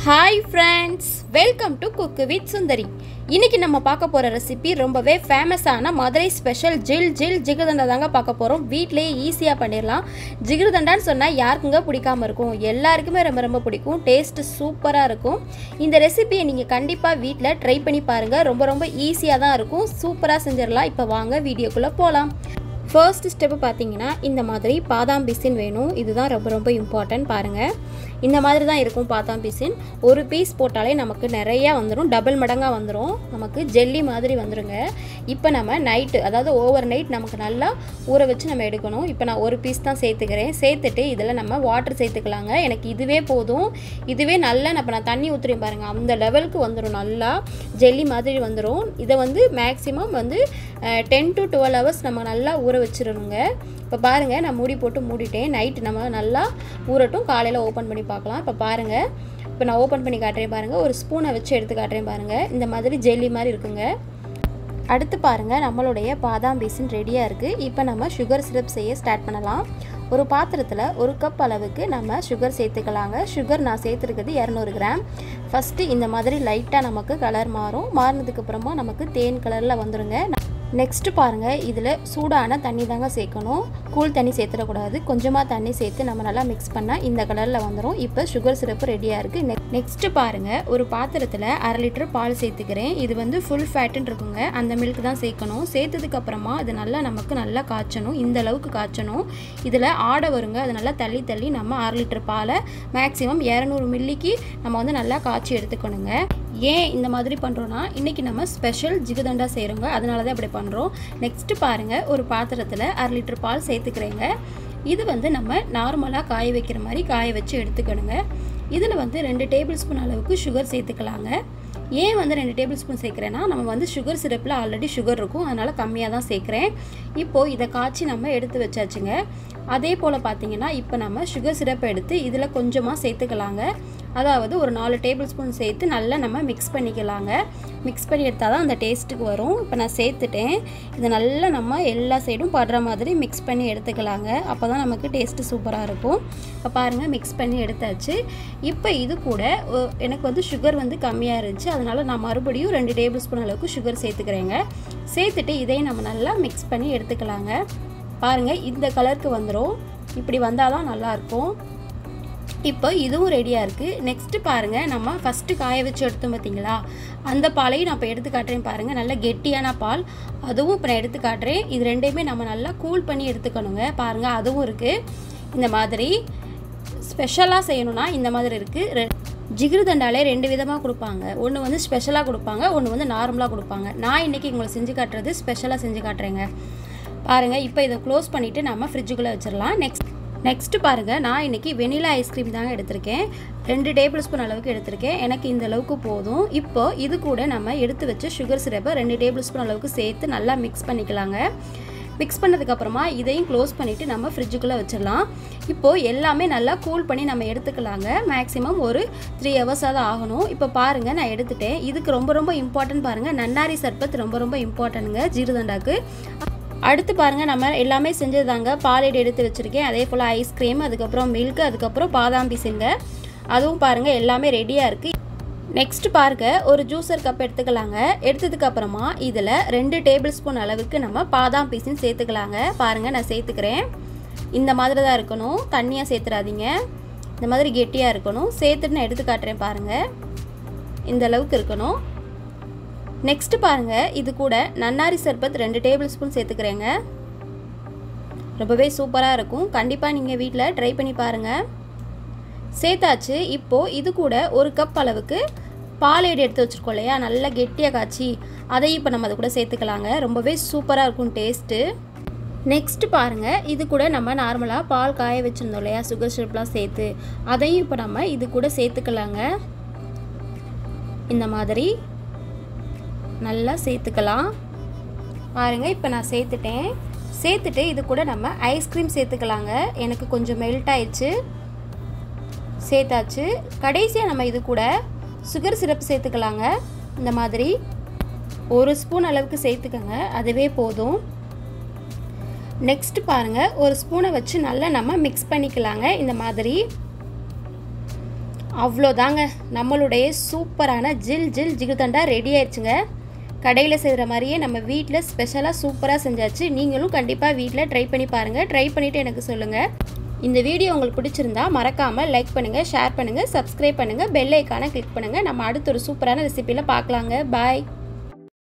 hi friends welcome to cook with Sundari இன்னைக்கு நம்ம பார்க்க போகிற ரெசிபி ரொம்பவே ஃபேமஸான மதுரை ஸ்பெஷல் ஜில் ஜில் ஜிகிருதண்டா தாங்க பார்க்க போகிறோம் வீட்டிலேயே ஈஸியாக பண்ணிடலாம் ஜிகிருதண்டான்னு சொன்னால் யாருக்குங்க பிடிக்காம இருக்கும் எல்லாருக்குமே ரொம்ப ரொம்ப பிடிக்கும் டேஸ்ட்டு சூப்பராக இருக்கும் இந்த ரெசிபியை நீங்கள் கண்டிப்பாக வீட்டில் ட்ரை பண்ணி பாருங்கள் ரொம்ப ரொம்ப ஈஸியாக தான் இருக்கும் சூப்பராக செஞ்சிடலாம் இப்போ வாங்க வீடியோக்குள்ளே போகலாம் ஃபர்ஸ்ட் ஸ்டெப்பு பார்த்தீங்கன்னா இந்த மாதிரி பாதாம் பிசின் வேணும் இதுதான் ரொம்ப ரொம்ப இம்பார்ட்டன்ட் பாருங்கள் இந்த மாதிரி தான் இருக்கும் பாதாம் பிசின் ஒரு பீஸ் போட்டாலே நமக்கு நிறையா வந்துடும் டபுள் மடங்காக வந்துடும் நமக்கு ஜெல்லி மாதிரி வந்துடுங்க இப்போ நம்ம நைட்டு அதாவது ஓவர் நைட் நமக்கு நல்லா ஊற வச்சு நம்ம எடுக்கணும் இப்போ நான் ஒரு பீஸ் தான் சேர்த்துக்கிறேன் சேர்த்துட்டு இதில் நம்ம வாட்டர் சேர்த்துக்கலாங்க எனக்கு இதுவே போதும் இதுவே நல்லா இப்போ நான் தண்ணி ஊற்றுறேன் பாருங்கள் அந்த லெவலுக்கு வந்துடும் நல்லா ஜெல்லி மாதிரி வந்துடும் இதை வந்து மேக்ஸிமம் வந்து டென் டு டுவெல் ஹவர்ஸ் நம்ம நல்லா ஊற வச்சிடணுங்க இப்போ பாருங்கள் நான் மூடி போட்டு மூடிட்டேன் நைட்டு நம்ம நல்லா ஊறட்டும் காலையில் ஓப்பன் பண்ணி பார்க்கலாம் இப்போ பாருங்கள் இப்போ நான் ஓப்பன் பண்ணி காட்டுறேன் பாருங்கள் ஒரு ஸ்பூனை வச்சு எடுத்து காட்டுறேன் பாருங்கள் இந்த மாதிரி ஜெல்லி மாதிரி இருக்குங்க அடுத்து பாருங்கள் நம்மளுடைய பாதாம் பீசன் ரெடியாக இருக்குது இப்போ நம்ம சுகர் சிரப் செய்ய ஸ்டார்ட் பண்ணலாம் ஒரு பாத்திரத்தில் ஒரு கப் அளவுக்கு நம்ம சுகர் சேர்த்துக்கலாங்க சுகர் நான் சேர்த்துருக்கிறது இரநூறு கிராம் ஃபஸ்ட்டு இந்த மாதிரி லைட்டாக நமக்கு கலர் மாறும் மாறினதுக்கப்புறமா நமக்கு தேன் கலரில் வந்துடுங்க நெக்ஸ்ட்டு பாருங்கள் இதில் சூடான தண்ணி தாங்க சேர்க்கணும் கூல் தண்ணி சேர்த்துடக்கூடாது கொஞ்சமாக தண்ணி சேர்த்து நம்ம நல்லா மிக்ஸ் பண்ணால் இந்த கலரில் வந்துடும் இப்போ சுகர் சிரப்பு ரெடியாக இருக்குது நெக் நெக்ஸ்ட்டு பாருங்கள் ஒரு பாத்திரத்தில் அரை லிட்டர் பால் சேர்த்துக்கிறேன் இது வந்து ஃபுல் ஃபேட்டுன்னு இருக்குங்க அந்த மில்க் தான் சேர்க்கணும் சேர்த்ததுக்கப்புறமா அது நல்லா நமக்கு நல்லா காய்ச்சணும் இந்த அளவுக்கு காய்ச்சணும் இதில் ஆடை வருங்க அது நல்லா தள்ளி தள்ளி நம்ம அரை லிட்டர் பாலை மேக்ஸிமம் இரநூறு மில்லிக்கு நம்ம வந்து நல்லா காய்ச்சி எடுத்துக்கணுங்க ஏன் இந்த மாதிரி பண்ணுறோன்னா இன்றைக்கி நம்ம ஸ்பெஷல் ஜிகுதண்டா செய்கிறோங்க அதனால தான் இப்படி பண்ணுறோம் நெக்ஸ்ட்டு பாருங்கள் ஒரு பாத்திரத்தில் அரை லிட்டர் பால் சேர்த்துக்கிறேங்க இது வந்து நம்ம நார்மலாக காய வைக்கிற மாதிரி காய வச்சு எடுத்துக்கணுங்க இதில் வந்து ரெண்டு டேபிள் ஸ்பூன் அளவுக்கு சுகர் சேர்த்துக்கலாங்க ஏன் வந்து ரெண்டு டேபிள் ஸ்பூன் சேர்க்குறேன்னா நம்ம வந்து சுகர் சிரப்பில் ஆல்ரெடி சுகர் இருக்கும் அதனால் கம்மியாக தான் சேர்க்குறேன் இப்போது இதை காய்ச்சி நம்ம எடுத்து வச்சாச்சுங்க அதே போல் பார்த்தீங்கன்னா இப்போ நம்ம சுகர் சிரப் எடுத்து இதில் கொஞ்சமாக சேர்த்துக்கலாங்க அதாவது ஒரு நாலு டேபிள் ஸ்பூன் சேர்த்து நல்லா நம்ம மிக்ஸ் பண்ணிக்கலாங்க மிக்ஸ் பண்ணி எடுத்தால் தான் அந்த டேஸ்ட்டுக்கு வரும் இப்போ நான் சேர்த்துட்டேன் இதை நல்லா நம்ம எல்லா சைடும் படுற மாதிரி மிக்ஸ் பண்ணி எடுத்துக்கலாங்க அப்போ தான் நமக்கு டேஸ்ட்டு சூப்பராக இருக்கும் இப்போ பாருங்கள் மிக்ஸ் பண்ணி எடுத்தாச்சு இப்போ இது கூட எனக்கு வந்து சுகர் வந்து கம்மியாக இருந்துச்சு அதனால் நான் மறுபடியும் ரெண்டு டேபிள் ஸ்பூன் அளவுக்கு சுகர் சேர்த்துக்கிறேங்க சேர்த்துட்டு இதையும் நம்ம நல்லா மிக்ஸ் பண்ணி எடுத்துக்கலாங்க பாருங்கள் இந்த கலருக்கு வந்துடும் இப்படி வந்தால் தான் நல்லாயிருக்கும் இப்போ இதுவும் ரெடியாக இருக்குது நெக்ஸ்ட்டு பாருங்கள் நம்ம ஃபஸ்ட்டு காய வச்சு எடுத்தோம் பார்த்தீங்களா அந்த பாலையும் நான் இப்போ எடுத்து காட்டுறேன் பாருங்கள் நல்ல கெட்டியான பால் அதுவும் இப்போ நான் எடுத்து காட்டுறேன் இது ரெண்டையுமே நம்ம நல்லா கூல் பண்ணி எடுத்துக்கணுங்க பாருங்கள் அதுவும் இருக்குது இந்த மாதிரி ஸ்பெஷலாக செய்யணும்னா இந்த மாதிரி இருக்குது ஜிகிருதண்டாலே ரெண்டு விதமாக கொடுப்பாங்க ஒன்று வந்து ஸ்பெஷலாக கொடுப்பாங்க ஒன்று வந்து நார்மலாக கொடுப்பாங்க நான் இன்றைக்கி உங்களை செஞ்சு காட்டுறது ஸ்பெஷலாக செஞ்சு காட்டுறேங்க பாருங்கள் இப்போ இதை க்ளோஸ் பண்ணிவிட்டு நம்ம ஃப்ரிட்ஜுக்குள்ளே வச்சிடலாம் நெக்ஸ்ட் நெக்ஸ்ட்டு பாருங்கள் நான் இன்றைக்கி வெனிலா ஐஸ்கிரீம் தாங்க எடுத்திருக்கேன் ரெண்டு டேபிள் ஸ்பூன் அளவுக்கு எடுத்திருக்கேன் எனக்கு இந்த அளவுக்கு போதும் இப்போ இது கூட நம்ம எடுத்து வச்ச சுகர் சிரப்பை ரெண்டு டேபிள் ஸ்பூன் அளவுக்கு சேர்த்து நல்லா மிக்ஸ் பண்ணிக்கலாங்க மிக்ஸ் பண்ணதுக்கப்புறமா இதையும் க்ளோஸ் பண்ணிவிட்டு நம்ம ஃப்ரிட்ஜுக்குள்ளே வச்சிடலாம் இப்போது எல்லாமே நல்லா கூல் பண்ணி நம்ம எடுத்துக்கலாங்க மேக்ஸிமம் ஒரு த்ரீ ஹவர்ஸாக தான் ஆகணும் இப்போ பாருங்கள் நான் எடுத்துட்டேன் இதுக்கு ரொம்ப ரொம்ப இம்பார்ட்டன்ட் பாருங்கள் நன்னாரி சர்பத் ரொம்ப ரொம்ப இம்பார்ட்டன்ட்டுங்க ஜீரதண்டாக்கு அடுத்து பாருங்கள் நம்ம எல்லாமே செஞ்சதாங்க பாலேட் எடுத்து வச்சுருக்கேன் அதே போல் ஐஸ்கிரீம் அதுக்கப்புறம் மில்க் அதுக்கப்புறம் பாதாம் பிசிங்க அதுவும் பாருங்கள் எல்லாமே ரெடியாக இருக்குது நெக்ஸ்ட் பாருங்க ஒரு ஜூஸர் கப் எடுத்துக்கலாங்க எடுத்ததுக்கு அப்புறமா இதில் ரெண்டு டேபிள் ஸ்பூன் அளவுக்கு நம்ம பாதாம் பீஸும் சேர்த்துக்கலாங்க பாருங்கள் நான் சேர்த்துக்கிறேன் இந்த மாதிரி தான் இருக்கணும் தண்ணியாக சேர்த்துறாதீங்க இந்த மாதிரி கெட்டியாக இருக்கணும் சேர்த்துட்டு நான் எடுத்து காட்டுறேன் பாருங்கள் இந்த அளவுக்கு இருக்கணும் நெக்ஸ்ட் பாருங்கள் இது கூட நன்னாரி சர்பத் ரெண்டு டேபிள் ஸ்பூன் சேர்த்துக்கிறேங்க ரொம்பவே சூப்பராக இருக்கும் கண்டிப்பாக நீங்கள் வீட்டில் ட்ரை பண்ணி பாருங்கள் சேர்த்தாச்சு இப்போது இது கூட ஒரு கப் அளவுக்கு பாலேடு எடுத்து வச்சுருக்கோம் இல்லையா நல்லா கெட்டியாக காய்ச்சி அதையும் இப்போ நம்ம அது கூட சேர்த்துக்கலாங்க ரொம்பவே சூப்பராக இருக்கும் டேஸ்ட்டு நெக்ஸ்ட் பாருங்கள் இது கூட நம்ம நார்மலாக பால் காய வச்சுருந்தோம் இல்லையா சுகர் சிரப்லாம் சேர்த்து அதையும் இப்போ நம்ம இது கூட சேர்த்துக்கலாங்க இந்த மாதிரி நல்லா சேர்த்துக்கலாம் பாருங்கள் இப்போ நான் சேர்த்துட்டேன் சேர்த்துட்டு இது கூட நம்ம ஐஸ்கிரீம் சேர்த்துக்கலாங்க எனக்கு கொஞ்சம் மெல்ட் ஆயிடுச்சு சேர்த்தாச்சு கடைசியாக நம்ம இது கூட சுகர் சிரப் சேர்த்துக்கலாங்க இந்த மாதிரி ஒரு ஸ்பூன் அளவுக்கு சேர்த்துக்கங்க அதுவே போதும் நெக்ஸ்ட் பாருங்கள் ஒரு ஸ்பூனை வச்சு நல்லா நம்ம மிக்ஸ் பண்ணிக்கலாங்க இந்த மாதிரி அவ்வளோதாங்க நம்மளுடைய சூப்பரான ஜில் ஜில் ஜிகிர்தண்டா ரெடி ஆயிடுச்சுங்க கடையில் செய்கிற மாதிரியே நம்ம வீட்டில் ஸ்பெஷலாக சூப்பராக செஞ்சாச்சு நீங்களும் கண்டிப்பாக வீட்டில் ட்ரை பண்ணி பாருங்கள் ட்ரை பண்ணிவிட்டு எனக்கு சொல்லுங்கள் இந்த வீடியோ உங்களுக்கு பிடிச்சிருந்தா மறக்காமல் லைக் பண்ணுங்கள் ஷேர் பண்ணுங்கள் சப்ஸ்கிரைப் பண்ணுங்கள் பெல் ஐக்கானை கிளிக் பண்ணுங்கள் நம்ம அடுத்த ஒரு சூப்பரான ரெசிப்பியில் பார்க்கலாங்க பாய்